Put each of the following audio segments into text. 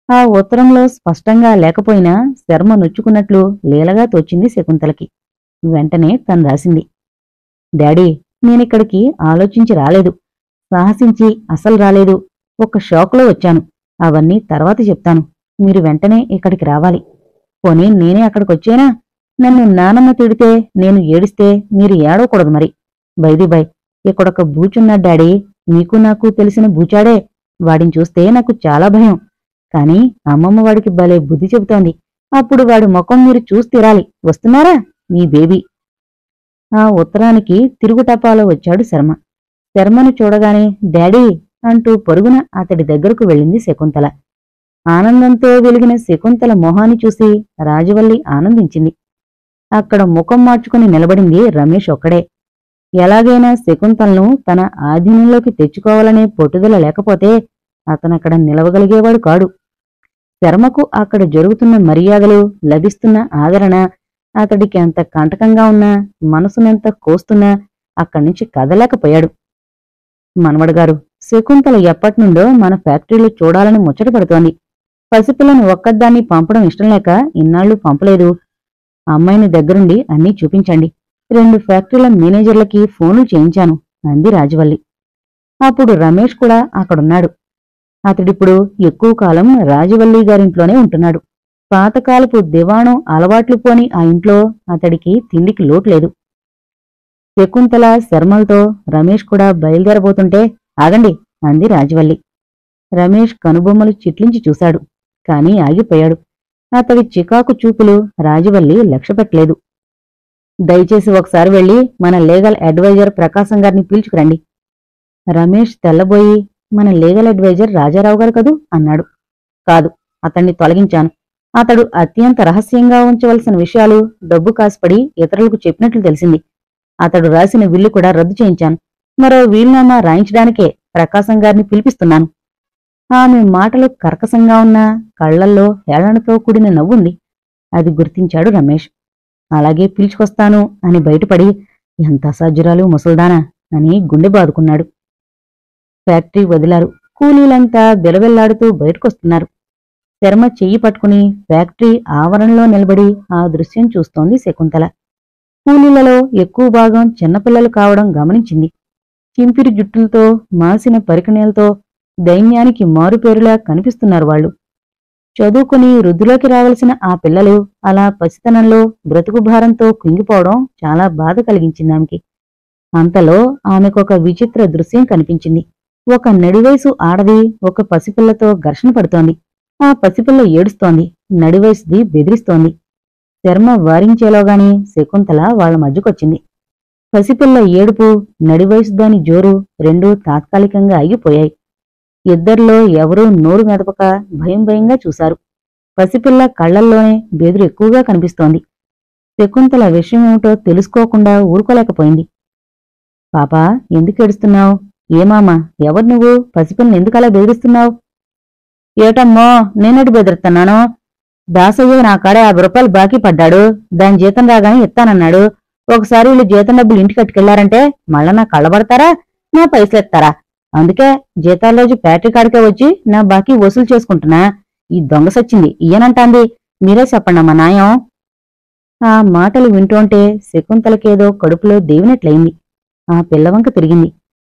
ఆ ఉత్తరంలో స్పష్టంగా లేకపోయినా శర్మ నొచ్చుకున్నట్లు లీలగా తోచింది శకుంతలకి వెంటనే తను రాసింది డాడీ నేనిక్కడికి ఆలోచించి రాలేదు సాహసించి అసలు రాలేదు ఒక షాక్లో వచ్చాను అవన్నీ తర్వాత చెప్తాను మీరు వెంటనే ఇక్కడికి రావాలి పోనీ నేనే అక్కడికొచ్చేనా నన్ను నానమ్మ తిడితే నేను ఏడిస్తే మీరు ఏడవకూడదు మరి బైది బై ఇక్కడొక బూచున్నాడు డాడీ మీకు నాకు తెలిసిన బూచాడే వాడిని చూస్తే నాకు చాలా భయం కాని అమ్మమ్మ వాడికి భలే బుద్ధి చెబుతోంది అప్పుడు వాడి ముఖం మీరు చూసి తీరాలి వస్తున్నారా మీ బేబీ ఆ ఉత్తరానికి తిరుగుటపాలో వచ్చాడు శర్మ శర్మను చూడగానే డాడీ అంటూ పరుగున అతడి దగ్గరకు వెళ్ళింది శకుంతల ఆనందంతో వెలిగిన శకుంతల మొహాన్ని చూసి రాజవల్లి ఆనందించింది అక్కడ ముఖం మార్చుకుని నిలబడింది రమేష్ ఒక్కడే ఎలాగైనా శకుంతలను తన ఆధీనంలోకి తెచ్చుకోవాలనే పట్టుదల లేకపోతే అతనక్కడ నిలవగలిగేవాడు కాడు శర్మకు అక్కడ జరుగుతున్న మర్యాదలు లభిస్తున్న ఆదరణ అతడికి అంత కంటకంగా ఉన్నా మనసునెంత కోస్తున్నా అక్కడి నుంచి కదలేకపోయాడు మనవడు గారు శకుంతల ఎప్పటినుండో మన ఫ్యాక్టరీలో చూడాలని ముచ్చట పడుతోంది పసిపిల్లని ఒక్కదాన్ని పంపడం ఇష్టం లేక ఇన్నాళ్లు పంపలేదు అమ్మాయిని దగ్గరుండి అన్నీ చూపించండి రెండు ఫ్యాక్టరీల మేనేజర్లకి ఫోన్లు చేయించాను అంది రాజవల్లి అప్పుడు రమేష్ కూడా అక్కడున్నాడు అతడిప్పుడు ఎక్కువ కాలం రాజవల్లి గారింట్లోనే ఉంటున్నాడు పాతకాలపు దివాణం అలవాట్లు పోని ఆ ఇంట్లో అతడికి తిండికి లోటు లేదు శకుంతల శర్మలతో రమేష్ కూడా బయలుదేరబోతుంటే ఆగండి అంది రాజవల్లి రమేష్ కనుబొమ్మలు చిట్లించి చూశాడు కాని ఆగిపోయాడు అతడి చికాకు చూపులు రాజవల్లి లక్ష్యపెట్టలేదు దయచేసి ఒకసారి వెళ్ళి మన లీగల్ అడ్వైజర్ ప్రకాశం గారిని పీల్చుకురండి రమేష్ తెల్లబోయి మన లీగల్ అడ్వైజర్ రాజారావు గారు కదూ అన్నాడు కాదు అతన్ని తొలగించాను అతడు అత్యంత రహస్యంగా ఉంచవలసిన విషయాలు డబ్బు కాసిపడి ఇతరులకు చెప్పినట్లు తెలిసింది అతడు రాసిన విల్లు కూడా రద్దు చేయించాను మరో వీలునామా రాయించడానికే ప్రకాశం గారిని పిలిపిస్తున్నాను ఆమె మాటలు కర్కశంగా ఉన్న కళ్లల్లో హేళనతో కూడిన నవ్వుంది అది గుర్తించాడు రమేష్ అలాగే పిలుచుకొస్తాను అని బయటపడి ఎంత అసాధ్యురాలు ముసల్దానా అని గుండె బాదుకున్నాడు ఫ్యాక్టరీ వదిలారు కూలీలంతా బిలవెల్లాడుతూ బయటకొస్తున్నారు శర్మ చెయ్యి పట్టుకుని ఫ్యాక్టరీ ఆవరణలో నిలబడి ఆ దృశ్యం చూస్తోంది శకుంతల కూలీలలో ఎక్కువ భాగం చిన్నపిల్లలు కావడం గమనించింది చింపిరి జుట్టులతో మాసిన పరికణాలతో దైన్యానికి మారుపేరులా కనిపిస్తున్నారు వాళ్ళు చదువుకుని వృద్ధిలోకి రావలసిన ఆ పిల్లలు అలా పసితనంలో బ్రతుకు భారంతో కుంగిపోవడం చాలా బాధ కలిగించింది ఆమెకి అంతలో ఆమెకొక విచిత్ర దృశ్యం కనిపించింది ఒక నడివయసు ఆడది ఒక పసిపిల్లతో ఘర్షణ పడుతోంది ఆ పసిపిల్ల ఏడుస్తోంది నడివయసుది బెదిరిస్తోంది శర్మ వారించేలోగాని శకుంతల వాళ్ల మధ్యకొచ్చింది పసిపిల్ల ఏడుపు నడివయసు దాని జోరు రెండూ తాత్కాలికంగా ఆగిపోయాయి ఇద్దరిలో ఎవరూ నోరు మెదపక భయం భయంగా చూశారు పసిపిల్ల కళ్లల్లోనే బెదురు ఎక్కువగా కనిపిస్తోంది శకుంతల విషయమేమిటో తెలుసుకోకుండా ఊరుకోలేకపోయింది పాపా ఎందుకు ఏడుస్తున్నావు ఏమామా ఎవరు నువ్వు పసిపిల్లని ఎందుకలా బెదిరిస్తున్నావు ఏటమ్మో నేనెటు బెదిరిస్తున్నాను దాసయ్య నా కాడ యాభై రూపాయలు బాకీ పడ్డాడు దాని జీతం రాగానే ఇస్తానన్నాడు ఒకసారి వీళ్ళు జీతం డబ్బులు ఇంటికి కట్టుకెళ్లారంటే మళ్ళా నా కళ్ళబడతారా నా పైసలు ఎత్తారా అందుకే జీతాల రోజు ఫ్యాక్టరీ కాడికే వచ్చి నా బాకీ వసూలు చేసుకుంటున్నా ఈ దొంగ సచ్చింది ఇయ్యనంటాంది మీరే చెప్పండి మా న్యాయం ఆ మాటలు వింటోంటే శకుంతలకేదో కడుపులో దేవినట్లయింది ఆ పిల్లవంక తిరిగింది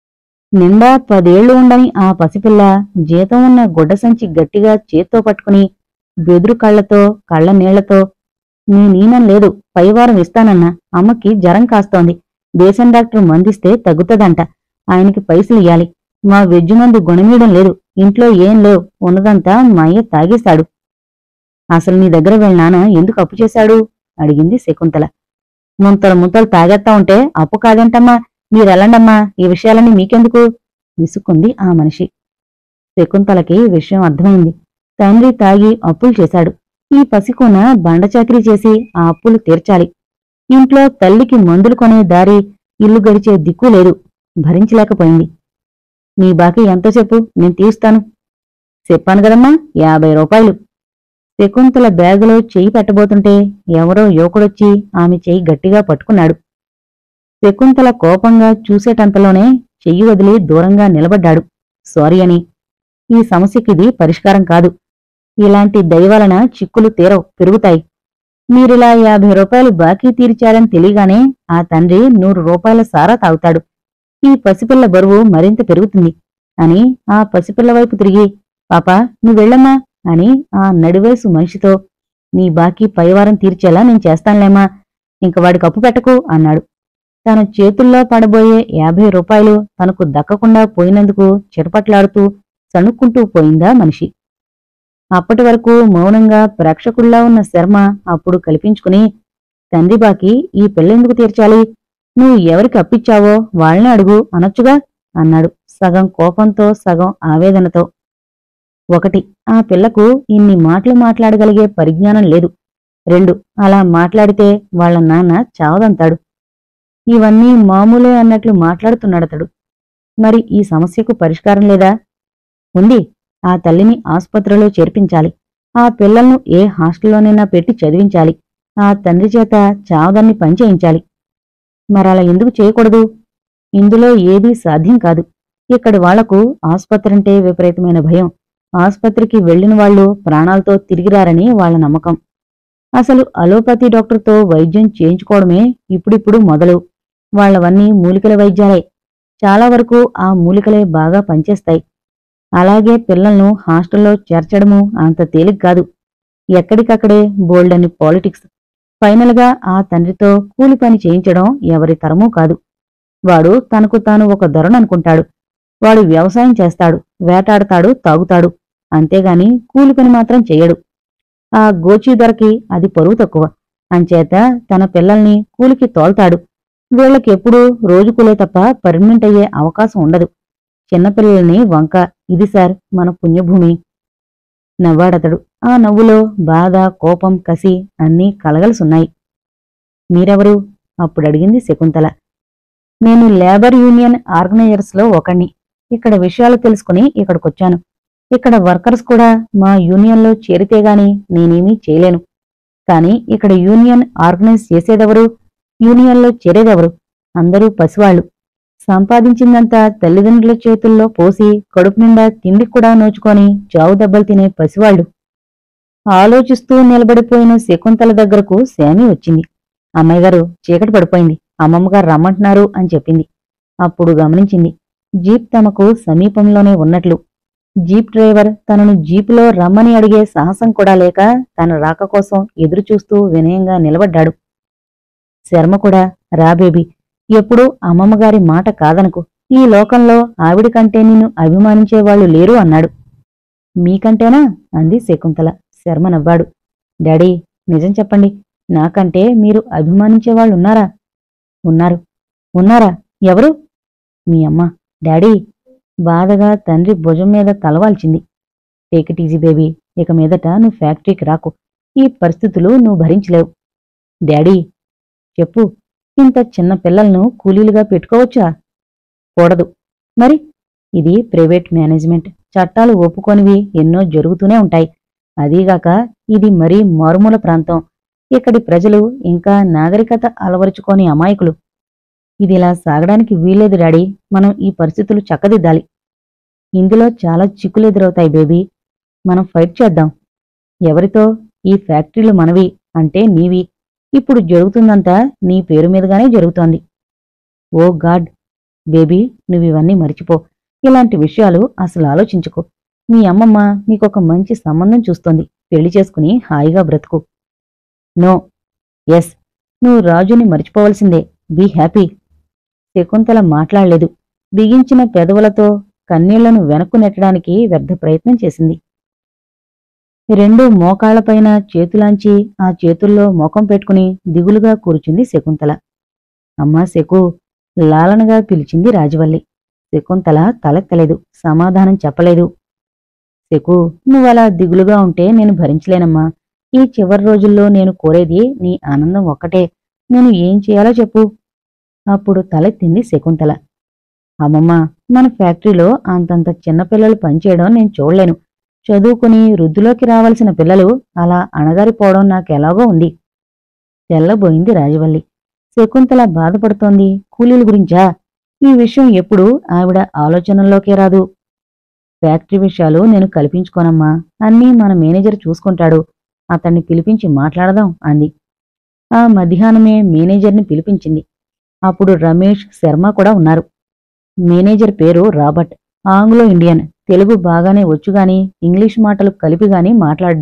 నిండా పదేళ్లు ఉండని ఆ పసిపిల్ల జీతం ఉన్న గుడ్డ సంచి గట్టిగా చేత్తో పట్టుకుని బెదురు కళ్లతో కళ్ళ నీళ్లతో నీ నీనం లేదు పైవారం ఇస్తానన్నా అమ్మకి జ్వరం కాస్తోంది దేశం డాక్టర్ మందిస్తే తగ్గుతదంట ఆయనకి పైసలు ఇయ్యాలి మా వెజ్జు మందు గుణమీయడం లేదు ఇంట్లో ఏం లేవు ఉన్నదంతా మా అయ్య తాగేశాడు అసలు నీ దగ్గర వెళ్ళ నాన్న ఎందుకు అప్పు చేశాడు అడిగింది శకుంతల ముంతలు ముంతలు తాగేస్తా ఉంటే అప్పు కాదేంటమ్మా మీరెళ్ళండమ్మా ఈ విషయాలన్నీ మీకెందుకు విసుక్కుంది ఆ మనిషి శకుంతలకి విషయం అర్థమైంది తండ్రి తాగి అప్పులు చేశాడు ఈ పసికోన బండచాకిరీ చేసి ఆ అప్పులు తీర్చాలి ఇంట్లో తల్లికి మందులు కొనే దారి ఇల్లు గడిచే దిక్కు లేదు భరించలేకపోయింది నీ బాకీ ఎంతో చెప్పు నేను తీస్తాను చెప్పాను కదమ్మా యాభై రూపాయలు శకుంతల బ్యాగులో చెయ్యి పెట్టబోతుంటే ఎవరో యువకుడొచ్చి ఆమె చెయ్యి గట్టిగా పట్టుకున్నాడు శకుంతల కోపంగా చూసేటంతలోనే చెయ్యి వదిలి దూరంగా నిలబడ్డాడు సారీ అని ఈ సమస్యకిది పరిష్కారం కాదు ఇలాంటి దయవలన చిక్కులు తీరవు పెరుగుతాయి మీరిలా యాభై రూపాయలు బాకీ తీర్చారని తెలియగానే ఆ తండ్రి నూరు రూపాయల సారా తాగుతాడు ఈ పసిపిల్ల బరువు మరింత పెరుగుతుంది అని ఆ పసిపిల్ల వైపు తిరిగి పాపా నువ్వెళ్ళమ్మా అని ఆ నడివయసు మనిషితో నీ బాకీ పైవారం తీర్చేలా నేను చేస్తానులేమా ఇంక వాడికి అప్పు పెట్టకు అన్నాడు తన చేతుల్లో పడబోయే యాభై రూపాయలు తనకు దక్కకుండా పోయినందుకు చిరపట్లాడుతూ సణుక్కుంటూ పోయిందా మనిషి అప్పటి వరకు మౌనంగా ప్రేక్షకుల్లా ఉన్న శర్మ అప్పుడు కల్పించుకుని తండ్రి బాకి ఈ పెళ్ళెందుకు తీర్చాలి నువ్వు ఎవరికి అప్పిచ్చావో వాళ్ళనే అడుగు అనొచ్చుగా అన్నాడు సగం కోపంతో సగం ఆవేదనతో ఒకటి ఆ పిల్లకు ఇన్ని మాటలు మాట్లాడగలిగే పరిజ్ఞానం లేదు రెండు అలా మాట్లాడితే వాళ్ళ నాన్న చావదంతాడు ఇవన్నీ మామూలే అన్నట్లు మాట్లాడుతున్నాడతడు మరి ఈ సమస్యకు పరిష్కారం లేదా ఉంది ఆ తల్లిని ఆసుపత్రిలో చేర్పించాలి ఆ పిల్లలను ఏ హాస్టల్లోనైనా పెట్టి చదివించాలి ఆ తండ్రి చేత చావదాన్ని పనిచేయించాలి మరలా ఎందుకు చేయకూడదు ఇందులో ఏదీ సాధ్యం కాదు ఇక్కడి వాళ్లకు ఆసుపత్రంటే విపరీతమైన భయం ఆసుపత్రికి వెళ్లిన వాళ్ళు ప్రాణాలతో తిరిగిరారని వాళ్ళ నమ్మకం అసలు అలోపతి డాక్టర్తో వైద్యం చేయించుకోవడమే ఇప్పుడిప్పుడు మొదలు వాళ్ళవన్నీ మూలికల వైద్యాలే చాలా వరకు ఆ మూలికలే బాగా పనిచేస్తాయి అలాగే పిల్లలను హాస్టల్లో చేర్చడము అంత తేలిక కాదు ఎక్కడికక్కడే బోల్డని పాలిటిక్స్ ఫైనల్గా ఆ తండ్రితో కూలి పని చేయించడం ఎవరి తరమూ కాదు వాడు తనకు తాను ఒక దొరననుకుంటాడు వాడు వ్యవసాయం చేస్తాడు వేటాడతాడు తాగుతాడు అంతేగాని కూలి పని మాత్రం చెయ్యడు ఆ గోచీ ధరకి అది పరువు తక్కువ అంచేత తన పిల్లల్ని కూలికి తోల్తాడు వీళ్ళకి ఎప్పుడూ రోజు కూలే తప్ప పర్మనెంట్ అయ్యే అవకాశం ఉండదు చిన్నపిల్లల్ని వంక ఇది సార్ మన పుణ్యభూమి నవ్వాడతడు ఆ నవ్వులో బాధ కోపం కసి అన్నీ కలగలుసున్నాయి మీరెవరు అప్పుడడిగింది శకుంతల నేను లేబర్ యూనియన్ ఆర్గనైజర్స్లో ఒకణ్ణి ఇక్కడ విషయాలు తెలుసుకుని ఇక్కడికొచ్చాను ఇక్కడ వర్కర్స్ కూడా మా యూనియన్లో చేరితే గాని నేనేమీ చేయలేను కానీ ఇక్కడ యూనియన్ ఆర్గనైజ్ చేసేదెవరు యూనియన్లో చేరేదెవరు అందరూ పసివాళ్లు సంపాదించిందంతా తల్లిదండ్రుల చేతుల్లో పోసి కడుపు నిండా తిండి కూడా నోచుకొని చావు దెబ్బలు తినే పసివాళ్లు ఆలోచిస్తూ నిలబడిపోయిన శకుంతల దగ్గరకు శామి వచ్చింది అమ్మాయి గారు చీకటి పడిపోయింది అమ్మమ్మగారు రమ్మంటున్నారు అని చెప్పింది అప్పుడు గమనించింది జీప్ తమకు సమీపంలోనే ఉన్నట్లు జీప్ డ్రైవర్ తనను జీపులో రమ్మని అడిగే సాహసం కూడా లేక తన రాక కోసం ఎదురుచూస్తూ వినయంగా నిలబడ్డాడు శర్మ కూడా రా బేబీ ఎప్పుడూ అమ్మమ్మగారి మాట కాదనకు ఈ లోకంలో ఆవిడ కంటే నిన్ను అభిమానించేవాళ్లు లేరు అన్నాడు మీకంటేనా అంది శకుంతల శర్మ నవ్వాడు డాడీ నిజం చెప్పండి నాకంటే మీరు అభిమానించేవాళ్ళున్నారా ఉన్నారు ఉన్నారా ఎవరు మీ అమ్మ డాడీ బాధగా తండ్రి భుజం మీద తలవాల్చింది టేక్ ఇట్ ఈజీ బేబీ ఇక మీదట నువ్వు ఫ్యాక్టరీకి రాకు ఈ పరిస్థితులు నువ్వు భరించలేవు డాడీ చెప్పు ఇంత చిన్న పిల్లలను కూలీలుగా పెట్టుకోవచ్చా కూడదు మరి ఇది ప్రైవేట్ మేనేజ్మెంట్ చట్టాలు ఒప్పుకోనివి ఎన్నో జరుగుతూనే ఉంటాయి అదీగాక ఇది మరీ మారుమూల ప్రాంతం ఇక్కడి ప్రజలు ఇంకా నాగరికత అలవరుచుకోని అమాయకులు ఇదిలా సాగడానికి వీల్లేదు డాడీ మనం ఈ పరిస్థితులు చక్కదిద్దాలి ఇందులో చాలా చిక్కులు ఎదురవుతాయి బేబీ మనం ఫైట్ చేద్దాం ఎవరితో ఈ ఫ్యాక్టరీలు మనవి అంటే నీవి ఇప్పుడు జరుగుతుందంతా నీ పేరు మీదుగానే జరుగుతోంది ఓ గాడ్ బేబీ నువ్వివన్నీ మర్చిపో ఇలాంటి విషయాలు అసలు ఆలోచించుకో మీ అమ్మమ్మ నీకొక మంచి సంబంధం చూస్తోంది పెళ్లి చేసుకుని హాయిగా బ్రతుకు నో ఎస్ నువ్వు రాజుని మర్చిపోవలసిందే బీ హ్యాపీ శకుంతల మాట్లాడలేదు బిగించిన పెదవులతో కన్నీళ్లను వెనక్కు నెట్టడానికి వ్యర్థ ప్రయత్నం చేసింది రెండు మోకాళ్లపైన చేతులాంచి ఆ చేతుల్లో మోకం పెట్టుకుని దిగులుగా కూర్చుంది శకుంతల అమ్మా శకు లాలనగా పిలిచింది రాజవల్లి శకుంతల తలెత్తలేదు సమాధానం చెప్పలేదు శకు నువ్వలా దిగులుగా ఉంటే నేను భరించలేనమ్మా ఈ చివరి రోజుల్లో నేను కోరేది నీ ఆనందం ఒక్కటే నేను ఏం చేయాలో చెప్పు అప్పుడు తలెత్తింది శకుంతల అమ్మమ్మ మన ఫ్యాక్టరీలో అంతంత చిన్నపిల్లలు పనిచేయడం నేను చూడలేను చదువుకుని వృద్ధిలోకి రావాల్సిన పిల్లలు అలా అణగారిపోవడం నాకెలాగో ఉంది తెల్లబోయింది రాజవల్లి శకుంతల బాధపడుతోంది కూలీల గురించా ఈ విషయం ఎప్పుడు ఆవిడ ఆలోచనల్లోకే రాదు ఫ్యాక్టరీ విషయాలు నేను కల్పించుకోనమ్మా అన్నీ మన మేనేజర్ చూసుకుంటాడు అతన్ని పిలిపించి మాట్లాడదాం అంది ఆ మధ్యాహ్నమే మేనేజర్ని పిలిపించింది అప్పుడు రమేష్ శర్మ కూడా ఉన్నారు మేనేజర్ పేరు రాబర్ట్ ఆంగ్లో ఇండియన్ తెలుగు బాగానే వచ్చుగాని ఇంగ్లీష్ మాటలు కలిపి గాని మాట్లాడ్డు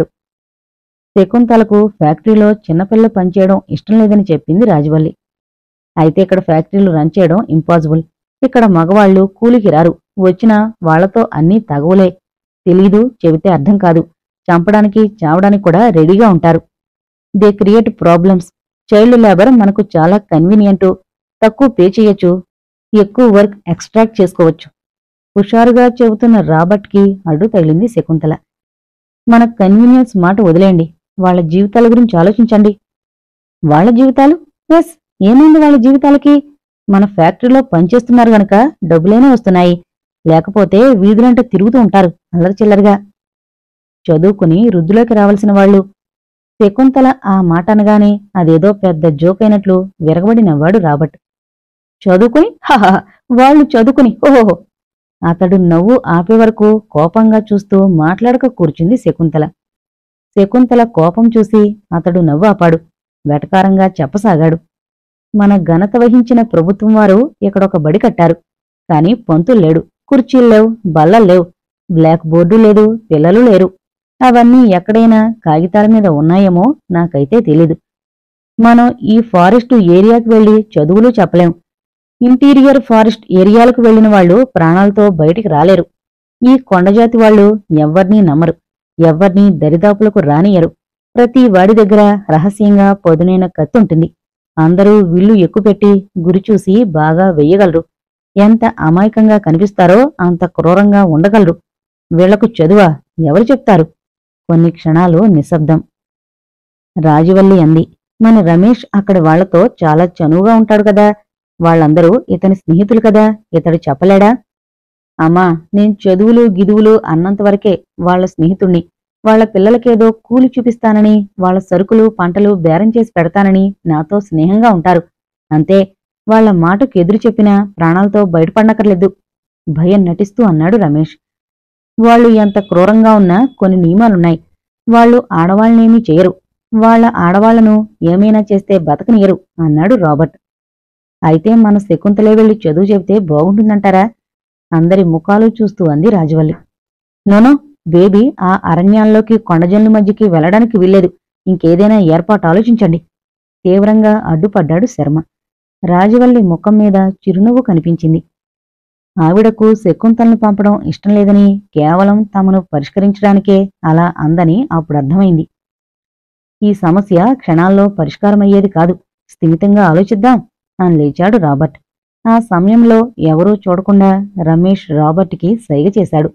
శకుంతలకు ఫ్యాక్టరీలో చిన్నపిల్ల పనిచేయడం ఇష్టం లేదని చెప్పింది రాజవల్లి అయితే ఇక్కడ ఫ్యాక్టరీలు రన్ చేయడం ఇంపాసిబుల్ ఇక్కడ మగవాళ్ళు కూలికి రారు వచ్చినా వాళ్లతో అన్నీ తగవులే తెలీదు చెబితే అర్థం కాదు చంపడానికి చావడానికి కూడా రెడీగా ఉంటారు they create problems child labour మనకు చాలా కన్వీనియంట్ తక్కువ పే చేయొచ్చు ఎక్కువ వర్క్ ఎక్స్ట్రాక్ట్ చేసుకోవచ్చు హుషారుగా చెబుతున్న రాబర్ట్కి అడ్డు తగిలింది శకుంతల మన కన్వీనియన్స్ మాట వదిలేయండి వాళ్ళ జీవితాల గురించి ఆలోచించండి వాళ్ళ జీవితాలు ఎస్ ఏమైంది వాళ్ళ జీవితాలకి మన ఫ్యాక్టరీలో పనిచేస్తున్నారు గనక డబ్బులైనా వస్తున్నాయి లేకపోతే వీధులంటే తిరుగుతూ ఉంటారు అల్లరి చిల్లరగా చదువుకుని వృద్ధిలోకి రావాల్సిన వాళ్ళు శకుంతల ఆ మాట అనగానే అదేదో పెద్ద జోక్ అయినట్లు విరగబడి నవ్వాడు రాబర్ట్ చదువుకుని హహ వాళ్ళు చదువుకుని ఓహో అతడు నవ్వు ఆపే వరకు కోపంగా చూస్తూ మాట్లాడక కూర్చుంది శకుంతల శకుంతల కోపం చూసి అతడు నవ్వు ఆపాడు వెటకారంగా చెప్పసాగాడు మన ఘనత వహించిన ప్రభుత్వం వారు ఇక్కడొక బడి కట్టారు కాని పంతులు లేడు కుర్చీలు లేవు బల్లలు లేవు బ్లాక్ బోర్డు లేదు పిల్లలు లేరు అవన్నీ ఎక్కడైనా కాగితాల మీద ఉన్నాయేమో నాకైతే తెలీదు మనం ఈ ఫారెస్ట్ ఏరియాకు వెళ్లి చదువులు చెప్పలేం ఇంటీరియర్ ఫారెస్ట్ ఏరియాలకు వెళ్లిన వాళ్ళు ప్రాణాలతో బయటికి రాలేరు ఈ కొండజాతి వాళ్ళు ఎవ్వర్నీ నమ్మరు ఎవ్వర్నీ దరిదాపులకు రానియరు ప్రతి వాడి దగ్గర రహస్యంగా పొదునైన కత్తి ఉంటుంది అందరూ విల్లు ఎక్కుపెట్టి గురిచూసి బాగా వెయ్యగలరు ఎంత అమాయకంగా కనిపిస్తారో అంత క్రూరంగా ఉండగలరు వీళ్లకు చదువా ఎవరు చెప్తారు కొన్ని క్షణాలు నిశ్శబ్దం రాజవల్లి అంది మన రమేష్ అక్కడి వాళ్లతో చాలా చనువుగా ఉంటాడు కదా వాళ్ళందరూ ఇతని స్నేహితులు కదా ఇతడు చెప్పలేడా అమ్మా నేను చదువులు గిదువులు అన్నంతవరకే వాళ్ళ స్నేహితుణ్ణి వాళ్ళ పిల్లలకేదో కూలి చూపిస్తానని వాళ్ళ సరుకులు పంటలు బేరం చేసి పెడతానని నాతో స్నేహంగా ఉంటారు అంతే వాళ్ళ మాటకు ఎదురు చెప్పినా ప్రాణాలతో బయటపడనక్కర్లేదు భయం నటిస్తూ అన్నాడు రమేష్ వాళ్ళు ఎంత క్రూరంగా ఉన్నా కొన్ని నియమాలున్నాయి వాళ్ళు ఆడవాళ్ళనేమీ చేయరు వాళ్ళ ఆడవాళ్లను ఏమైనా చేస్తే బతకనియరు అన్నాడు రాబర్ట్ అయితే మన శకుంతలే వెళ్లి చదువు చెబితే బాగుంటుందంటారా అందరి ముఖాలు చూస్తూ అంది రాజవల్లి నోనో బేబీ ఆ అరణ్యాల్లోకి కొండజన్ల మధ్యకి వెళ్లడానికి వీల్లేదు ఇంకేదైనా ఏర్పాటు ఆలోచించండి తీవ్రంగా అడ్డుపడ్డాడు శర్మ రాజవల్లి ముఖం మీద చిరునవ్వు కనిపించింది ఆవిడకు శకుంతలను పంపడం ఇష్టం లేదని కేవలం తమను పరిష్కరించడానికే అలా అందని అప్పుడు అర్థమైంది ఈ సమస్య క్షణాల్లో పరిష్కారమయ్యేది కాదు స్థిమితంగా ఆలోచిద్దాం అని లేచాడు రాబర్ట్ ఆ సమయంలో ఎవరూ చూడకుండా రమేష్ రాబర్ట్కి సైగ చేశాడు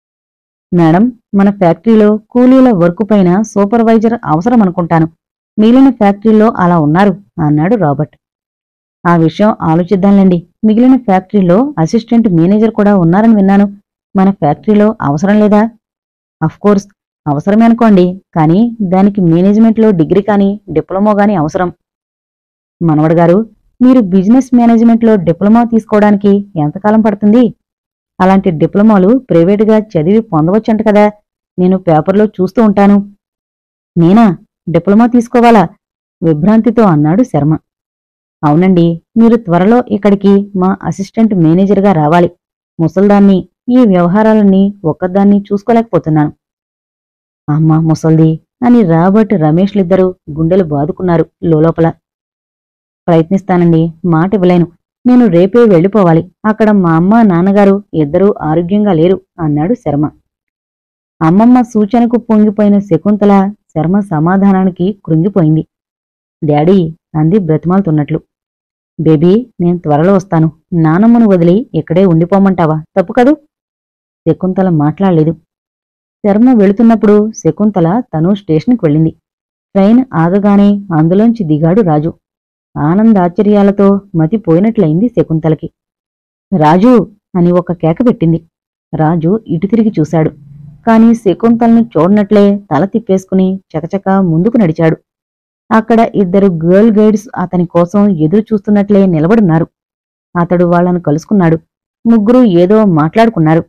మేడం మన ఫ్యాక్టరీలో కూలీల వర్క్ పైన సూపర్వైజర్ అవసరం అనుకుంటాను మిగిలిన ఫ్యాక్టరీలో అలా ఉన్నారు అన్నాడు రాబర్ట్ ఆ విషయం ఆలోచిద్దాంలేండి మిగిలిన ఫ్యాక్టరీలో అసిస్టెంట్ మేనేజర్ కూడా ఉన్నారని విన్నాను మన ఫ్యాక్టరీలో అవసరం లేదా కోర్స్ అవసరమే అనుకోండి కానీ దానికి మేనేజ్మెంట్లో డిగ్రీ కానీ డిప్లొమా గాని అవసరం మనవడు గారు మీరు బిజినెస్ మేనేజ్మెంట్లో డిప్లొమా తీసుకోవడానికి ఎంతకాలం పడుతుంది అలాంటి డిప్లొమాలు ప్రైవేటుగా చదివి పొందవచ్చంట కదా నేను పేపర్లో చూస్తూ ఉంటాను నేనా డిప్లొమా తీసుకోవాలా విభ్రాంతితో అన్నాడు శర్మ అవునండి మీరు త్వరలో ఇక్కడికి మా అసిస్టెంట్ మేనేజర్గా రావాలి ముసల్దాన్ని ఈ వ్యవహారాలన్నీ ఒక్కదాన్ని చూసుకోలేకపోతున్నాను అమ్మా ముసల్ది అని రాబర్ట్ రమేష్లిద్దరూ గుండెలు బాదుకున్నారు లోలోపల ప్రయత్నిస్తానండి మాట ఇవ్వలేను నేను రేపే వెళ్ళిపోవాలి అక్కడ మా అమ్మ నాన్నగారు ఇద్దరూ ఆరోగ్యంగా లేరు అన్నాడు శర్మ అమ్మమ్మ సూచనకు పొంగిపోయిన శకుంతల శర్మ సమాధానానికి కృంగిపోయింది డాడీ అంది బ్రతిమాలుతున్నట్లు బేబీ నేను త్వరలో వస్తాను నానమ్మను వదిలి ఇక్కడే ఉండిపోమంటావా తప్పు కదూ శకుంతల మాట్లాడలేదు శర్మ వెళుతున్నప్పుడు శకుంతల తను స్టేషన్కి వెళ్ళింది ట్రైన్ ఆగగానే అందులోంచి దిగాడు రాజు ఆనందాశ్చర్యాలతో మతిపోయినట్లయింది శకుంతలకి రాజు అని ఒక కేక పెట్టింది రాజు ఇటు తిరిగి చూశాడు కాని శకుంతలను చూడనట్లే తల తిప్పేసుకుని చకచక ముందుకు నడిచాడు అక్కడ ఇద్దరు గర్ల్ గైడ్స్ అతని కోసం ఎదురు చూస్తున్నట్లే నిలబడున్నారు అతడు వాళ్ళను కలుసుకున్నాడు ముగ్గురు ఏదో మాట్లాడుకున్నారు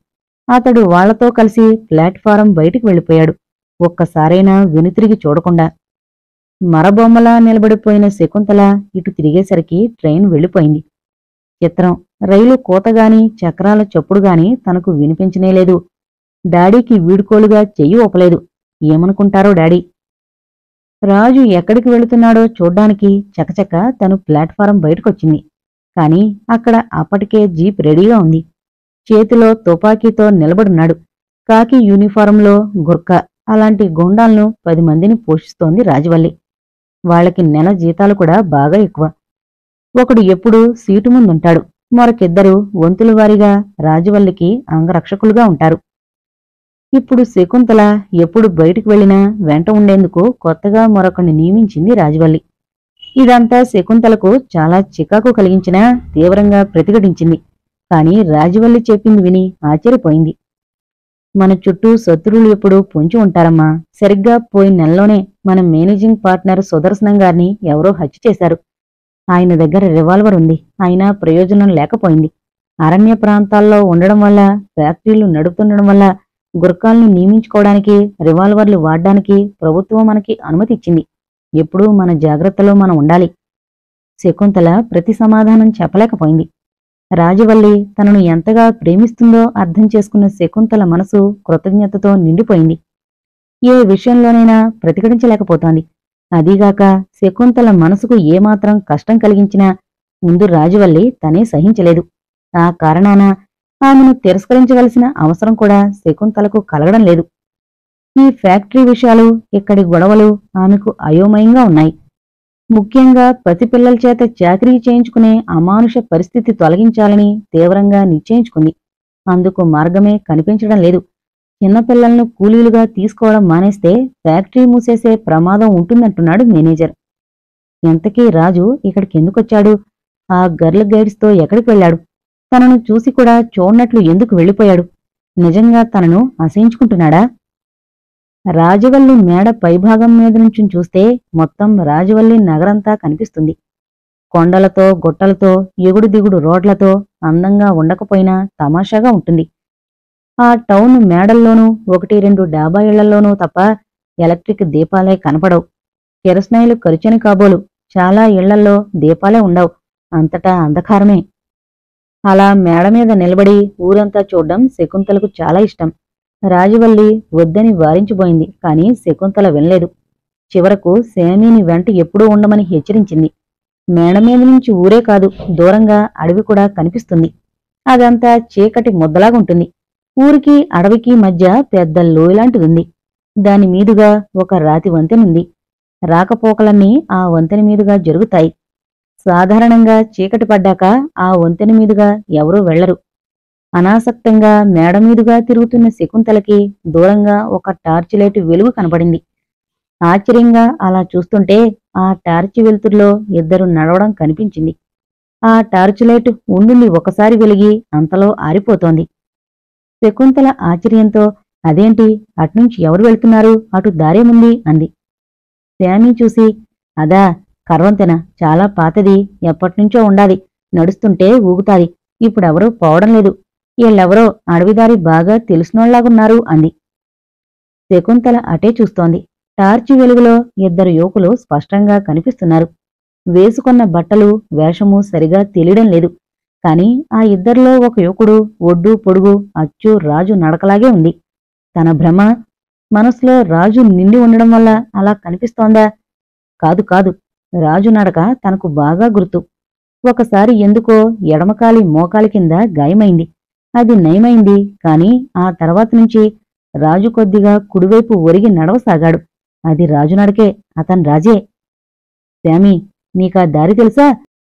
అతడు వాళ్లతో కలిసి ప్లాట్ఫారం బయటికి వెళ్ళిపోయాడు ఒక్కసారైనా వెనుతిరిగి చూడకుండా మరబొమ్మలా నిలబడిపోయిన శకుంతల ఇటు తిరిగేసరికి ట్రైన్ వెళ్ళిపోయింది చిత్రం రైలు కూతగాని చక్రాల చప్పుడుగాని తనకు వినిపించనేలేదు డాడీకి వీడుకోలుగా చెయ్యి ఊపలేదు ఏమనుకుంటారో డాడీ రాజు ఎక్కడికి వెళుతున్నాడో చూడ్డానికి చకచక తను ప్లాట్ఫారం బయటకొచ్చింది కాని అక్కడ అప్పటికే జీప్ రెడీగా ఉంది చేతిలో తుపాకీతో నిలబడున్నాడు కాకి యూనిఫారంలో గుర్క అలాంటి గుండాలను పది మందిని పోషిస్తోంది రాజవల్లి వాళ్ళకి నెల జీతాలు కూడా బాగా ఎక్కువ ఒకడు ఎప్పుడూ సీటు ముందుంటాడు మరొకిద్దరు వంతుల వారీగా రాజవల్లికి అంగరక్షకులుగా ఉంటారు ఇప్పుడు శకుంతల ఎప్పుడు బయటికి వెళ్ళినా వెంట ఉండేందుకు కొత్తగా మరొకరిని నియమించింది రాజవల్లి ఇదంతా శకుంతలకు చాలా చికాకు కలిగించినా తీవ్రంగా ప్రతిఘటించింది కాని రాజవల్లి చెప్పింది విని ఆశ్చర్యపోయింది మన చుట్టూ శత్రువులు ఎప్పుడు పొంచి ఉంటారమ్మా సరిగ్గా పోయిన నెలలోనే మన మేనేజింగ్ పార్ట్నర్ సుదర్శనం గారిని ఎవరో హత్య చేశారు ఆయన దగ్గర రివాల్వర్ ఉంది అయినా ప్రయోజనం లేకపోయింది అరణ్య ప్రాంతాల్లో ఉండడం వల్ల ఫ్యాక్టరీలు నడుపుతుండడం వల్ల గుర్కాల్ని నియమించుకోవడానికి రివాల్వర్లు వాడడానికి ప్రభుత్వం మనకి అనుమతి ఇచ్చింది ఎప్పుడూ మన జాగ్రత్తలో మనం ఉండాలి శకుంతల ప్రతి సమాధానం చెప్పలేకపోయింది రాజవల్లి తనను ఎంతగా ప్రేమిస్తుందో అర్థం చేసుకున్న శకుంతల మనసు కృతజ్ఞతతో నిండిపోయింది ఏ విషయంలోనైనా ప్రతిఘటించలేకపోతోంది అదీగాక శకుంతల మనసుకు ఏమాత్రం కష్టం కలిగించినా ముందు రాజవల్లి తనే సహించలేదు ఆ కారణాన ఆమెను తిరస్కరించవలసిన అవసరం కూడా శకుంతలకు కలగడం లేదు ఈ ఫ్యాక్టరీ విషయాలు ఇక్కడి గొడవలు ఆమెకు అయోమయంగా ఉన్నాయి ముఖ్యంగా పసిపిల్లల చేత చాకరీ చేయించుకునే అమానుష పరిస్థితి తొలగించాలని తీవ్రంగా నిశ్చయించుకుంది అందుకు మార్గమే కనిపించడం లేదు చిన్నపిల్లలను కూలీలుగా తీసుకోవడం మానేస్తే ఫ్యాక్టరీ మూసేసే ప్రమాదం ఉంటుందంటున్నాడు మేనేజర్ ఎంతకీ రాజు ఇక్కడికి ఎందుకొచ్చాడు ఆ గర్ల్ గైడ్స్తో ఎక్కడికి వెళ్ళాడు తనను చూసి కూడా చూడనట్లు ఎందుకు వెళ్ళిపోయాడు నిజంగా తనను అసహించుకుంటున్నాడా రాజవల్లి మేడ పైభాగం మీద నుంచి చూస్తే మొత్తం రాజవల్లి నగరంతా కనిపిస్తుంది కొండలతో గుట్టలతో ఎగుడు దిగుడు రోడ్లతో అందంగా ఉండకపోయినా తమాషాగా ఉంటుంది ఆ టౌన్ మేడల్లోనూ ఒకటి రెండు డాబా ఇళ్లలోనూ తప్ప ఎలక్ట్రిక్ దీపాలే కనపడవు కిరసనాయిలు ఖర్చని కాబోలు చాలా ఇళ్లల్లో దీపాలే ఉండవు అంతటా అంధకారమే అలా మేడ మీద నిలబడి ఊరంతా చూడ్డం శకుంతలకు చాలా ఇష్టం రాజవల్లి వద్దని వారించిపోయింది కాని శకుంతల వినలేదు చివరకు శామీని వెంట ఎప్పుడూ ఉండమని హెచ్చరించింది మేడ మీద నుంచి ఊరే కాదు దూరంగా అడవి కూడా కనిపిస్తుంది అదంతా చీకటి ముద్దలాగుంటుంది ఊరికి అడవికి మధ్య పెద్ద లోయలాంటిదుంది దాని మీదుగా ఒక రాతి వంతెనుంది రాకపోకలన్నీ ఆ వంతెన మీదుగా జరుగుతాయి సాధారణంగా చీకటి పడ్డాక ఆ వంతెన మీదుగా ఎవరూ వెళ్లరు అనాసక్తంగా మేడ మీదుగా తిరుగుతున్న శకుంతలకి దూరంగా ఒక టార్చ్ లైట్ వెలుగు కనపడింది ఆశ్చర్యంగా అలా చూస్తుంటే ఆ టార్చ్ వెలుతురులో ఇద్దరు నడవడం కనిపించింది ఆ టార్చ్ లైట్ ఉండుండి ఒకసారి వెలిగి అంతలో ఆరిపోతోంది శకుంతల ఆశ్చర్యంతో అదేంటి అట్నుంచి ఎవరు వెళ్తున్నారు అటు దారేముంది అంది శామీ చూసి అదా కర్వంతెన చాలా పాతది ఎప్పటినుంచో ఉండాలి నడుస్తుంటే ఊగుతాది ఇప్పుడెవరూ పోవడం లేదు వీళ్ళెవరో అడవిదారి బాగా తెలిసినోళ్లాగున్నారు అంది శకుంతల అటే చూస్తోంది టార్చి వెలుగులో ఇద్దరు యువకులు స్పష్టంగా కనిపిస్తున్నారు వేసుకున్న బట్టలు వేషము సరిగా తెలియడం లేదు కాని ఆ ఇద్దరిలో ఒక యువకుడు ఒడ్డు పొడుగు అచ్చు రాజు నడకలాగే ఉంది తన భ్రమ మనసులో రాజు నిండి ఉండడం వల్ల అలా కనిపిస్తోందా కాదు కాదు రాజు నడక తనకు బాగా గుర్తు ఒకసారి ఎందుకో ఎడమకాలి మోకాలి కింద గాయమైంది అది నయమైంది కాని ఆ తర్వాత నుంచి రాజు కొద్దిగా కుడివైపు ఒరిగి నడవసాగాడు అది రాజు నడకే అతను రాజే శామి నీకా దారి తెలుసా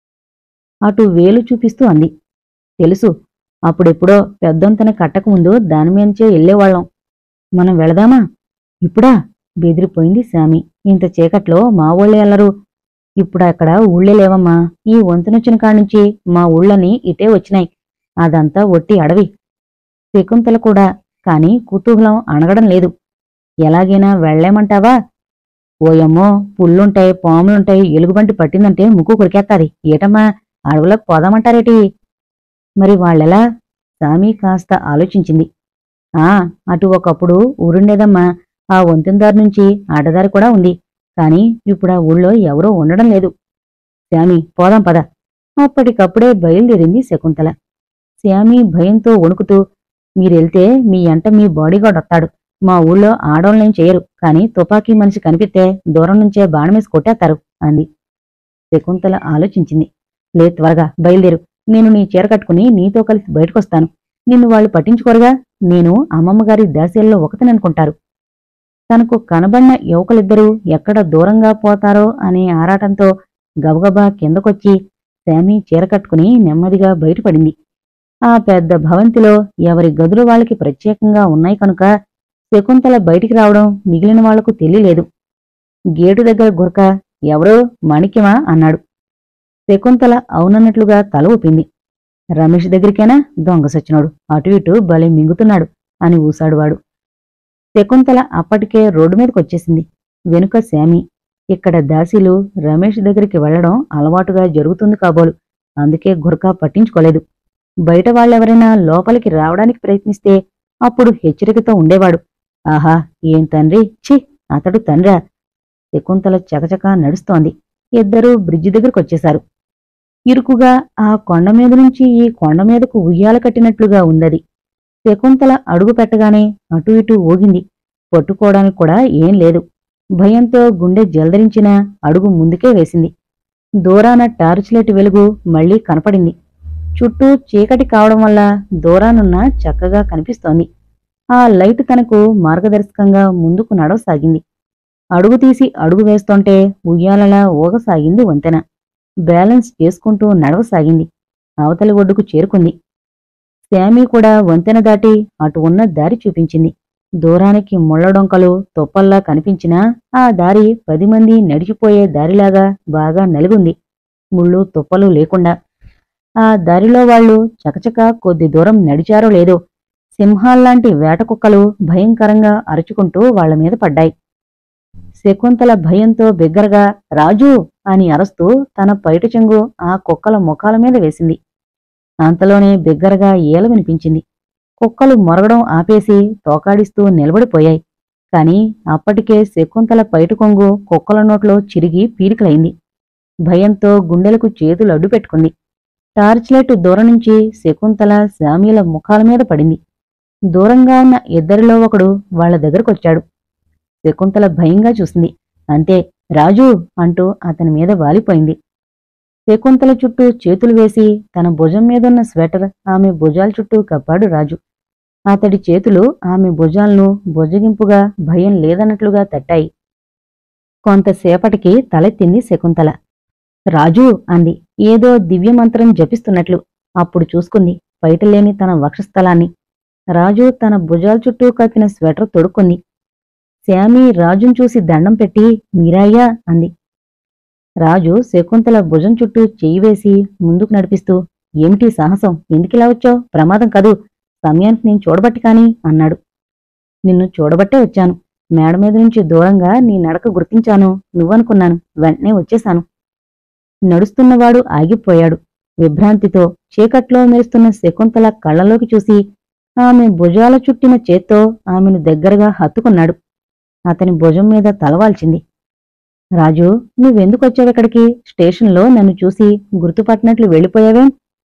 అటు వేలు చూపిస్తూ అంది తెలుసు అప్పుడెప్పుడో పెద్దంతన కట్టకముందు దానిమీంచే వెళ్ళేవాళ్ళం మనం వెళదామా ఇప్పుడా బెదిరిపోయింది శామి ఇంత చీకట్లో మా ఊళ్ళే ఎల్లరు ఇప్పుడు అక్కడ ఊళ్ళే లేవమ్మా ఈ వంతునొచ్చిన కాడ్నుంచి మా ఊళ్ళని ఇటే వచ్చినాయి అదంతా ఒట్టి అడవి శకుంతల కూడా కాని కుతూహలం అణగడం లేదు ఎలాగైనా వెళ్లేమంటావా ఓయమ్మో పుల్లుంటాయి పాములుంటాయి ఎలుగుబంటి పట్టిందంటే ముక్కు కొరికేత్తాది ఏటమ్మా అడవులకు పోదామంటారేటి మరి వాళ్ళెలా సామి కాస్త ఆలోచించింది ఆ అటు ఒకప్పుడు ఊరుండేదమ్మా ఆ వంతెనదారి నుంచి ఆడదారి కూడా ఉంది కాని ఇప్పుడు ఆ ఊళ్ళో ఎవరూ ఉండడం లేదు శ్యామి పోదాం పద అప్పటికప్పుడే బయలుదేరింది శకుంతల శ్యామి భయంతో వణుకుతూ మీరెళ్తే మీ ఎంట మీ బాడీగార్డ్ వస్తాడు మా ఊళ్ళో ఆడోళ్ళనేం చేయరు కాని తుపాకీ మనిషి కనిపిస్తే దూరం నుంచే బాణమేసి కొట్టేస్తారు అంది శకుంతల ఆలోచించింది లే త్వరగా బయలుదేరు నేను నీ చీర కట్టుకుని నీతో కలిసి బయటకొస్తాను నిన్ను వాళ్ళు పట్టించుకోరుగా నేను అమ్మమ్మగారి దాస్యాల్లో ఒకతననుకుంటారు తనకు కనబడిన యువకులిద్దరూ ఎక్కడ దూరంగా పోతారో అనే ఆరాటంతో గబగబా కిందకొచ్చి శామి చీర కట్టుకుని నెమ్మదిగా బయటపడింది ఆ పెద్ద భవంతిలో ఎవరి గదులు వాళ్ళకి ప్రత్యేకంగా ఉన్నాయి కనుక శకుంతల బయటికి రావడం మిగిలిన వాళ్లకు తెలియలేదు గేటు దగ్గర గురక ఎవరో మణిక్యమా అన్నాడు శకుంతల అవునన్నట్లుగా తల ఊపింది రమేష్ దగ్గరికేనా దొంగ సచ్చినోడు అటు ఇటు భలే మింగుతున్నాడు అని ఊసాడు వాడు శకుంతల అప్పటికే రోడ్డు మీదకొచ్చేసింది వెనుక శామి ఇక్కడ దాసీలు రమేష్ దగ్గరికి వెళ్లడం అలవాటుగా జరుగుతుంది కాబోలు అందుకే గురకా పట్టించుకోలేదు బయట వాళ్ళెవరైనా లోపలికి రావడానికి ప్రయత్నిస్తే అప్పుడు హెచ్చరికతో ఉండేవాడు ఆహా ఏం తండ్రి ఛీ అతడు తండ్రా శకుంతల చకచకా నడుస్తోంది ఇద్దరూ బ్రిడ్జి దగ్గరకొచ్చేశారు ఇరుకుగా ఆ కొండ మీద నుంచి ఈ కొండ మీదకు ఉయ్యాల కట్టినట్లుగా ఉందది శకుంతల అడుగు పెట్టగానే అటు ఇటు ఊగింది పట్టుకోవడానికి కూడా ఏం లేదు భయంతో గుండె జలదరించిన అడుగు ముందుకే వేసింది దూరాన టార్చ్ లైట్ వెలుగు మళ్లీ కనపడింది చుట్టూ చీకటి కావడం వల్ల దూరానున్న చక్కగా కనిపిస్తోంది ఆ లైట్ తనకు మార్గదర్శకంగా ముందుకు నడవసాగింది అడుగు తీసి అడుగు వేస్తుంటే ఉయ్యాలలా ఊగసాగింది వంతెన బ్యాలెన్స్ చేసుకుంటూ నడవసాగింది అవతలి ఒడ్డుకు చేరుకుంది శామీ కూడా వంతెన దాటి అటు ఉన్న దారి చూపించింది దూరానికి ముళ్ళడొంకలు తొప్పల్లా కనిపించినా ఆ దారి పది మంది నడిచిపోయే దారిలాగా బాగా నలిగుంది ముళ్ళు తుప్పలు లేకుండా ఆ దారిలో వాళ్ళు చకచక కొద్ది దూరం నడిచారో లేదో సింహాల్లాంటి వేటకుక్కలు భయంకరంగా అరుచుకుంటూ వాళ్ల మీద పడ్డాయి శకుంతల భయంతో బిగ్గరగా రాజు అని అరుస్తూ తన పైట చెంగు ఆ కుక్కల ముఖాల మీద వేసింది అంతలోనే బిగ్గరగా ఈల వినిపించింది కుక్కలు మొరగడం ఆపేసి తోకాడిస్తూ నిలబడిపోయాయి కాని అప్పటికే శకుంతల పైట కొంగు కుక్కల నోట్లో చిరిగి పీలికలైంది భయంతో గుండెలకు చేతులు అడ్డు పెట్టుకుంది టార్చ్ లైట్ దూరం నుంచి శకుంతల శామ్యుల ముఖాల మీద పడింది దూరంగా ఉన్న ఇద్దరిలో ఒకడు వాళ్ల దగ్గరకొచ్చాడు శకుంతల భయంగా చూసింది అంతే రాజు అంటూ అతని మీద వాలిపోయింది శకుంతల చుట్టూ చేతులు వేసి తన భుజం మీదున్న స్వెటర్ ఆమె భుజాల చుట్టూ కప్పాడు రాజు అతడి చేతులు ఆమె భుజాలను భుజగింపుగా భయం లేదన్నట్లుగా తట్టాయి కొంతసేపటికి తలెత్తింది శకుంతల రాజు అంది ఏదో దివ్యమంత్రం జపిస్తున్నట్లు అప్పుడు చూసుకుంది బయటలేని తన వక్షస్థలాన్ని రాజు తన భుజాల చుట్టూ కప్పిన స్వెటర్ తొడుక్కుంది శామి రాజును చూసి దండం పెట్టి మీరాయ్యా అంది రాజు శకుంతల భుజం చుట్టూ చెయ్యి వేసి ముందుకు నడిపిస్తూ ఏమిటి సాహసం ఎందుకిలా వచ్చావు ప్రమాదం కదూ సమయానికి నేను చూడబట్టి కాని అన్నాడు నిన్ను చూడబట్టే వచ్చాను మేడ మీద నుంచి దూరంగా నీ నడక గుర్తించాను నువ్వనుకున్నాను వెంటనే వచ్చేశాను నడుస్తున్నవాడు ఆగిపోయాడు విభ్రాంతితో చీకట్లో మెరుస్తున్న శకుంతల కళ్ళలోకి చూసి ఆమె భుజాల చుట్టిన చేత్తో ఆమెను దగ్గరగా హత్తుకున్నాడు అతని భుజం మీద తలవాల్చింది రాజు నువ్వెందుకొచ్చావిక్కడికి స్టేషన్లో నన్ను చూసి గుర్తుపట్టినట్లు వెళ్ళిపోయావేం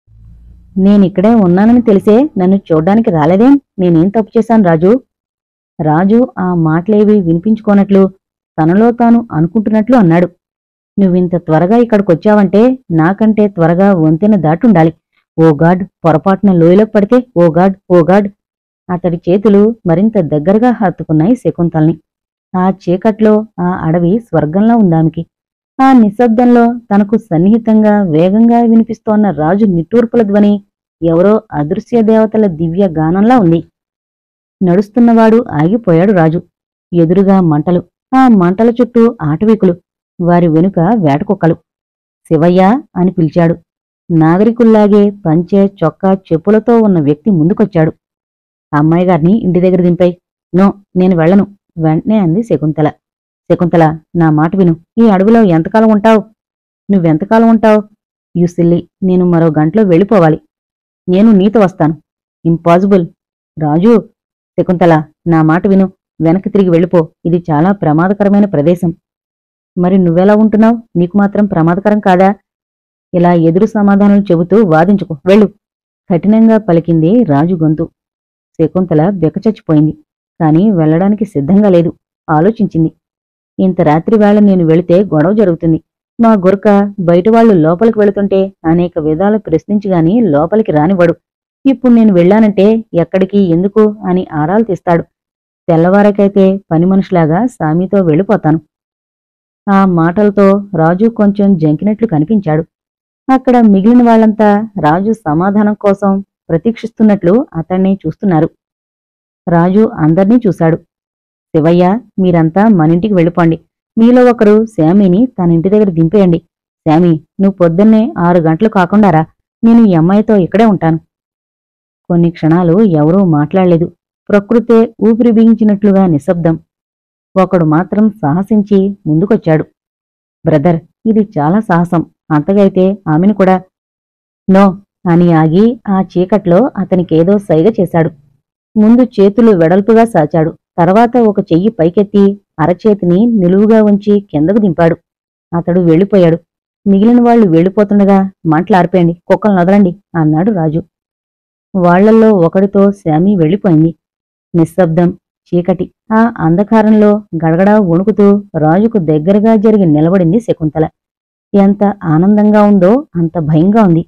నేనిక్కడే ఉన్నానని తెలిసే నన్ను చూడ్డానికి రాలేదేం నేనేం తప్పు చేశాను రాజు రాజు ఆ మాటలేవి వినిపించుకోనట్లు తనలో తాను అనుకుంటున్నట్లు అన్నాడు నువ్వింత త్వరగా ఇక్కడికొచ్చావంటే నాకంటే త్వరగా వంతెన దాటుండాలి ఓ గాడ్ పొరపాటున లోయలోకి పడితే ఓ గాడ్ ఓ గాడ్ అతడి చేతులు మరింత దగ్గరగా హత్తుకున్నాయి శకుంతల్ని ఆ చీకట్లో ఆ అడవి స్వర్గంలా ఉందామికి ఆ నిశ్శబ్దంలో తనకు సన్నిహితంగా వేగంగా వినిపిస్తోన్న రాజు నిట్టూర్పుల ధ్వని ఎవరో అదృశ్య దేవతల దివ్య గానంలా ఉంది నడుస్తున్నవాడు ఆగిపోయాడు రాజు ఎదురుగా మంటలు ఆ మంటల చుట్టూ ఆటవీకులు వారి వెనుక వేటకుక్కలు శివయ్య అని పిలిచాడు నాగరికుల్లాగే పంచె చొక్కా చెప్పులతో ఉన్న వ్యక్తి ముందుకొచ్చాడు అమ్మాయి గారిని ఇంటి దగ్గర దింపాయి నో నేను వెళ్ళను వెంటనే అంది శకుంతల శకుంతల నా మాట విను ఈ అడవిలో ఎంతకాలం ఉంటావు నువ్వెంతకాలం ఉంటావు యు సిల్లి నేను మరో గంటలో వెళ్ళిపోవాలి నేను నీతో వస్తాను ఇంపాసిబుల్ రాజు శకుంతల నా మాట విను వెనక్కి తిరిగి వెళ్ళిపో ఇది చాలా ప్రమాదకరమైన ప్రదేశం మరి నువ్వెలా ఉంటున్నావు నీకు మాత్రం ప్రమాదకరం కాదా ఇలా ఎదురు సమాధానం చెబుతూ వాదించుకో వెళ్ళు కఠినంగా పలికింది రాజు గొంతు శకుంతల బెకచచ్చిపోయింది కాని వెళ్ళడానికి సిద్ధంగా లేదు ఆలోచించింది ఇంత రాత్రి వేళ నేను వెళితే గొడవ జరుగుతుంది మా గురక బయట వాళ్ళు లోపలికి వెళుతుంటే అనేక విధాలు ప్రశ్నించిగాని లోపలికి రానివ్వడు ఇప్పుడు నేను వెళ్ళానంటే ఎక్కడికి ఎందుకు అని ఆరాలు తీస్తాడు తెల్లవారకైతే పని మనుషులాగా సామీతో వెళ్ళిపోతాను ఆ మాటలతో రాజు కొంచెం జంకినట్లు కనిపించాడు అక్కడ మిగిలిన వాళ్ళంతా రాజు సమాధానం కోసం ప్రతీక్షిస్తున్నట్లు అతన్ని చూస్తున్నారు రాజు అందర్నీ చూశాడు శివయ్య మీరంతా మనింటికి వెళ్ళిపోండి మీలో ఒకరు శామిని తన ఇంటి దగ్గర దింపేయండి శామి నువ్వు పొద్దున్నే ఆరు గంటలు కాకుండా రా నేను ఈ అమ్మాయితో ఇక్కడే ఉంటాను కొన్ని క్షణాలు ఎవరూ మాట్లాడలేదు ప్రకృతే ఊపిరి బిగించినట్లుగా నిశ్శబ్దం ఒకడు మాత్రం సాహసించి ముందుకొచ్చాడు బ్రదర్ ఇది చాలా సాహసం అంతగైతే ఆమెను కూడా నో అని ఆగి ఆ చీకట్లో అతనికేదో సైగ చేశాడు ముందు చేతులు వెడల్పుగా సాచాడు తర్వాత ఒక చెయ్యి పైకెత్తి అరచేతిని నిలువుగా ఉంచి కిందకు దింపాడు అతడు వెళ్ళిపోయాడు మిగిలిన వాళ్ళు వెళ్ళిపోతుండగా మంటలార్పేయండి కుక్కలు నదలండి అన్నాడు రాజు వాళ్లల్లో ఒకడితో శామి వెళ్ళిపోయింది నిశ్శబ్దం చీకటి ఆ అంధకారంలో గడగడా వణుకుతూ రాజుకు దగ్గరగా జరిగి నిలబడింది శకుంతల ఎంత ఆనందంగా ఉందో అంత భయంగా ఉంది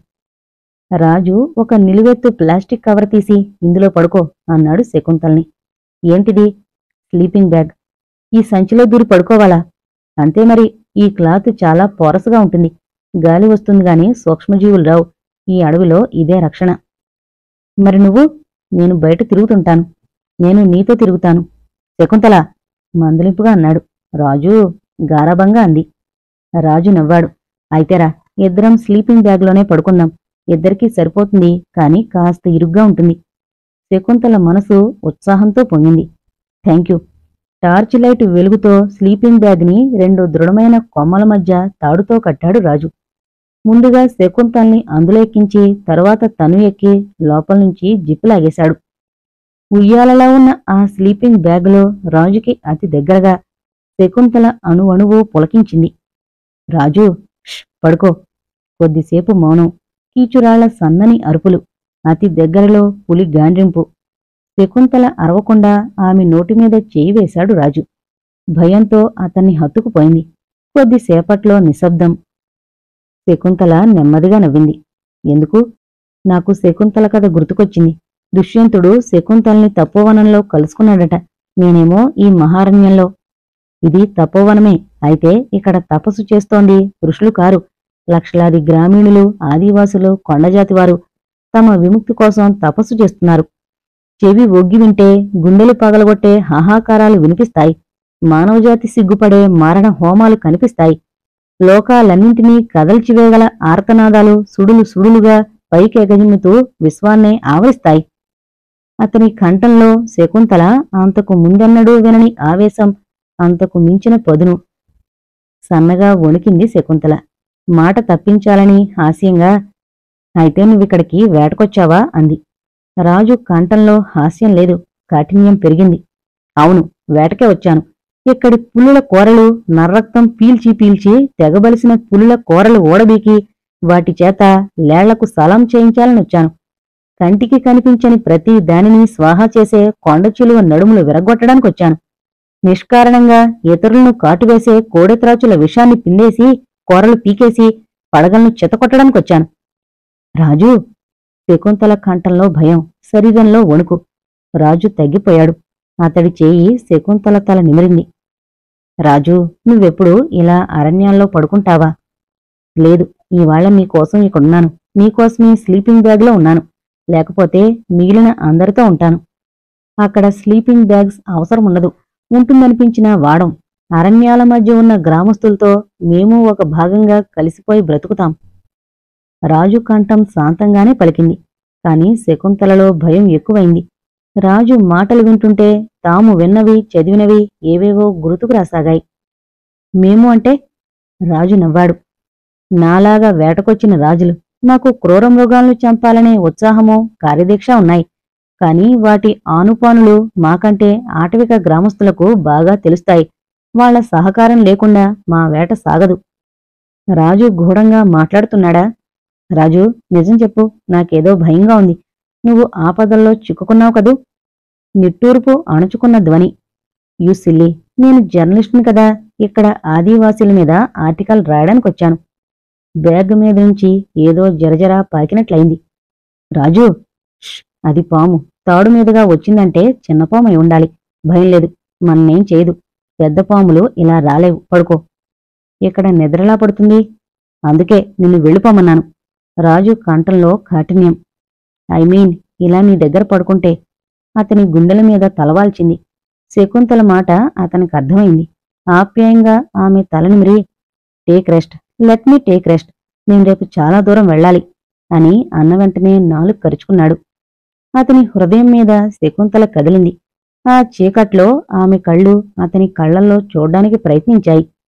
రాజు ఒక నిలువెత్తు ప్లాస్టిక్ కవర్ తీసి ఇందులో పడుకో అన్నాడు శకుంతల్ని ఏంటిది స్లీపింగ్ బ్యాగ్ ఈ సంచిలో దూరి పడుకోవాలా అంతే మరి ఈ క్లాత్ చాలా పోరసుగా ఉంటుంది గాలి వస్తుంది గాని సూక్ష్మజీవులు రావు ఈ అడవిలో ఇదే రక్షణ మరి నువ్వు నేను బయట తిరుగుతుంటాను నేను నీతో తిరుగుతాను శకుంతల మందలింపుగా అన్నాడు రాజు గారాబంగా అంది రాజు నవ్వాడు అయితేరా ఇద్దరం స్లీపింగ్ బ్యాగ్లోనే పడుకుందాం ఇద్దరికీ సరిపోతుంది కాని కాస్త ఇరుగ్గా ఉంటుంది శకుంతల మనసు ఉత్సాహంతో పొంగింది థ్యాంక్ యూ టార్చ్ లైట్ వెలుగుతో స్లీపింగ్ బ్యాగ్ని రెండు దృఢమైన కొమ్మల మధ్య తాడుతో కట్టాడు రాజు ముందుగా శకుంతల్ని అందులో ఎక్కించి తరువాత తను ఎక్కి లోపల నుంచి జిప్పు లాగేశాడు ఉయ్యాలలా ఉన్న ఆ స్లీపింగ్ బ్యాగులో రాజుకి అతి దగ్గరగా శకుంతల అణువణువు పులకించింది రాజు "ష్, పడుకో కొద్దిసేపు మౌనం కీచురాళ్ల సన్నని అరుపులు అతి దగ్గరలో పులి గాండ్రింపు శకుంతల అరవకుండా ఆమె నోటి మీద చేయి వేశాడు రాజు భయంతో అతన్ని హత్తుకుపోయింది కొద్దిసేపట్లో నిశ్శబ్దం శకుంతల నెమ్మదిగా నవ్వింది ఎందుకు నాకు శకుంతల కథ గుర్తుకొచ్చింది దుష్యంతుడు శకుంతల్ని తపోవనంలో కలుసుకున్నాడట నేనేమో ఈ మహారణ్యంలో ఇది తపోవనమే అయితే ఇక్కడ తపస్సు చేస్తోంది ఋషులు కారు లక్షలాది గ్రామీణులు ఆదివాసులు కొండజాతివారు తమ విముక్తి కోసం తపస్సు చేస్తున్నారు చెవి ఒగ్గి వింటే గుండెలు పగలగొట్టే హాహాకారాలు వినిపిస్తాయి మానవజాతి సిగ్గుపడే మారణ హోమాలు కనిపిస్తాయి లోకాలన్నింటినీ కదల్చివేగల ఆర్తనాదాలు సుడులు సుడులుగా పైకెగజిమ్ముతూ విశ్వాన్నే ఆవరిస్తాయి అతని కంఠంలో శకుంతల అంతకు ముందెన్నడూ వినని ఆవేశం అంతకు మించిన పదును సన్నగా వణికింది శకుంతల మాట తప్పించాలని హాస్యంగా అయితే నువ్విక్కడికి వేటకొచ్చావా అంది రాజు కంఠంలో హాస్యం లేదు కాఠిన్యం పెరిగింది అవును వేటకే వచ్చాను ఇక్కడి పులుల కూరలు నర్రక్తం పీల్చి పీల్చి తెగబలిసిన పులుల కూరలు ఓడబీకి వాటి చేత లేళ్లకు సలాం చేయించాలని వచ్చాను కంటికి కనిపించని ప్రతి దానిని స్వాహా చేసే కొండ చిలువ నడుములు విరగొట్టడానికి వచ్చాను నిష్కారణంగా ఇతరులను కాటువేసే కోడెత్రాచుల విషాన్ని పిండేసి కూరలు పీకేసి పడగలను చెతకొట్టడానికి వచ్చాను రాజు శకుంతల కంఠంలో భయం శరీరంలో వణుకు రాజు తగ్గిపోయాడు అతడి చేయి శకుంతల తల నిమిరింది రాజు నువ్వెప్పుడు ఇలా అరణ్యాల్లో పడుకుంటావా లేదు ఇవాళ మీకోసం ఇక్కడున్నాను మీకోసమే స్లీపింగ్ బ్యాగ్లో ఉన్నాను లేకపోతే మిగిలిన అందరితో ఉంటాను అక్కడ స్లీపింగ్ బ్యాగ్స్ అవసరం ఉండదు ఉంటుందనిపించిన వాడం అరణ్యాల మధ్య ఉన్న గ్రామస్తులతో మేము ఒక భాగంగా కలిసిపోయి బ్రతుకుతాం రాజు కంఠం శాంతంగానే పలికింది కాని శకుంతలలో భయం ఎక్కువైంది రాజు మాటలు వింటుంటే తాము విన్నవి చదివినవి ఏవేవో గుర్తుకు రాసాగాయి మేము అంటే రాజు నవ్వాడు నాలాగా వేటకొచ్చిన రాజులు నాకు క్రూర మృగాలను చంపాలనే ఉత్సాహమో కార్యదీక్ష ఉన్నాయి కానీ వాటి ఆనుపానులు మాకంటే ఆటవిక గ్రామస్తులకు బాగా తెలుస్తాయి వాళ్ళ సహకారం లేకుండా మా వేట సాగదు రాజు గూఢంగా మాట్లాడుతున్నాడా రాజు నిజం చెప్పు నాకేదో భయంగా ఉంది నువ్వు ఆపదల్లో చిక్కుకున్నావు కదూ నిట్టూర్పు అణుచుకున్న ధ్వని యూ సిల్లి నేను జర్నలిస్ట్ని కదా ఇక్కడ ఆదివాసీల మీద ఆర్టికల్ రాయడానికి వచ్చాను బ్యాగ్ మీద నుంచి ఏదో జరజరా పాకినట్లయింది రాజు "ష్, అది పాము తాడు మీదుగా వచ్చిందంటే చిన్న పాము అయి ఉండాలి భయం లేదు మన్నేం చేయదు పెద్ద పాములు ఇలా రాలేవు పడుకో ఇక్కడ నిద్రలా పడుతుంది అందుకే నిన్ను వెళ్ళిపోమన్నాను రాజు కంఠంలో కాఠిన్యం ఐ మీన్ ఇలా నీ దగ్గర పడుకుంటే అతని గుండెల మీద తలవాల్చింది శకుంతల మాట అతనికి అర్థమైంది ఆప్యాయంగా ఆమె తలనిమిరి take rest let me take rest నేను రేపు చాలా దూరం వెళ్ళాలి అని అన్న వెంటనే నాలుగు కరుచుకున్నాడు అతని హృదయం మీద శకుంతల కదిలింది ఆ చీకట్లో ఆమె కళ్ళు అతని కళ్ళల్లో చూడ్డానికి ప్రయత్నించాయి